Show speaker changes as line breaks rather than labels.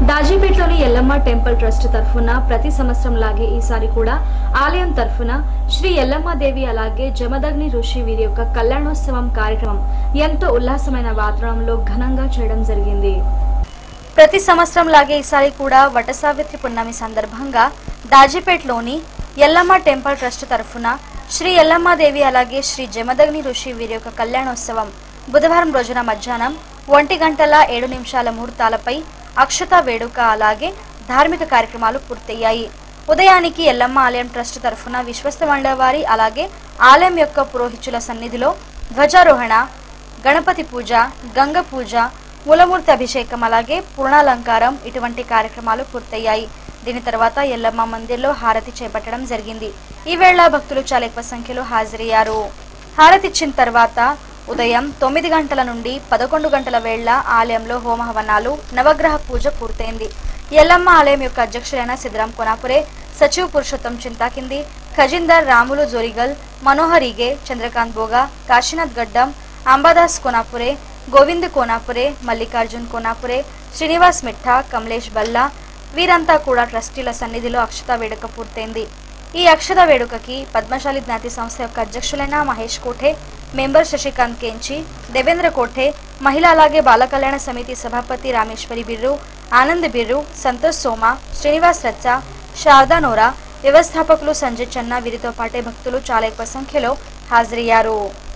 దాజీపేటలోని Yellamma temple trust తరఫున ప్రతి సంవత్సరం లాగే ఈసారి కూడా ఆలయం తరఫున శ్రీ ఎల్లమ్మ దేవి అలాగే జమదగ్ని ఋషి వీరి యొక్క కళ్యాణోత్సవం కార్యక్రమం ఎంతో ఉల్లాసమైన వాతావరణంలో ఘనంగా చేయడం జరిగింది ప్రతి సంవత్సరం లాగే ఈసారి కూడా వట సావిత్రి పున్నమి సందర్భంగా దాజీపేటలోని ఎల్లమ్మ టెంపుల్ ట్రస్ట్ తరఫున శ్రీ ఎల్లమ్మాదేవి అలాగే శ్రీ జమదగ్ని ఋషి వీరి యొక్క కళ్యాణోత్సవం బుధవారం రోజున మధ్యాహ్నం ఒంటి గంటల ఏడు నిమిషాల ముహూర్తాలపై అక్షత వేడుక అలాగే ధార్మిక కార్యక్రమాలు పూర్తయ్యాయి ఉదయానికి ఎల్లమ్మ ఆలయం ట్రస్ట్ తరఫున విశ్వస్త మండవారి అలాగే ఆలయం యొక్క పురోహితుల సన్నిధిలో ధ్వజారోహణ గణపతి పూజ గంగ పూజ మూలమూర్తి అభిషేకం అలాగే పూర్ణాలంకారం ఇటువంటి కార్యక్రమాలు పూర్తయ్యాయి దీని తర్వాత ఎల్లమ్మ మందిర్లో హారతి చేపట్టడం జరిగింది ఈ వేళ భక్తులు చాలా ఎక్కువ సంఖ్యలో హాజరయ్యారు హారతి ఇచ్చిన తర్వాత ఉదయం తొమ్మిది గంటల నుండి పదకొండు గంటల వేళ ఆలయంలో హోమ హవనాలు నవగ్రహ పూజ పూర్తయింది ఎల్లమ్మ ఆలయం యొక్క అధ్యక్షులైన సిద్ధరాం కొనాపురే సచివ్ పురుషోత్తం చింతాకింది ఖజిందర్ రాములు జోరిగల్ మనోహర్ ఈగే చంద్రకాంత్ బోగా కాశీనాథ్ గడ్డం అంబాదాస్ కోనాపురే గోవింద్ కోనాపురే మల్లికార్జున్ కోనాపురే శ్రీనివాస్ మిఠా కమలేష్ బల్లా వీరంతా కూడా ట్రస్టీల సన్నిధిలో అక్షత వేడుక పూర్తయింది ఈ అక్షత వేడుకకి పద్మశాలి జ్ఞాతి సంస్థ యొక్క అధ్యక్షులైన మహేష్ కోఠే మెంబర్ శశికాంత్ కేంచి దేవేంద్ర కోఠే మహిళా అలాగే బాల కళ్యాణ సమితి సభాపతి రామేశ్వరి బిర్రు ఆనంద్ బిర్రు సంతోష్ సోమ శ్రీనివాస్ రచ్చ శారదా నోరా వ్యవస్థాపకులు సంజయ్ చన్న వీరితో పాటే భక్తులు చాలా ఎక్కువ సంఖ్యలో హాజరయ్యారు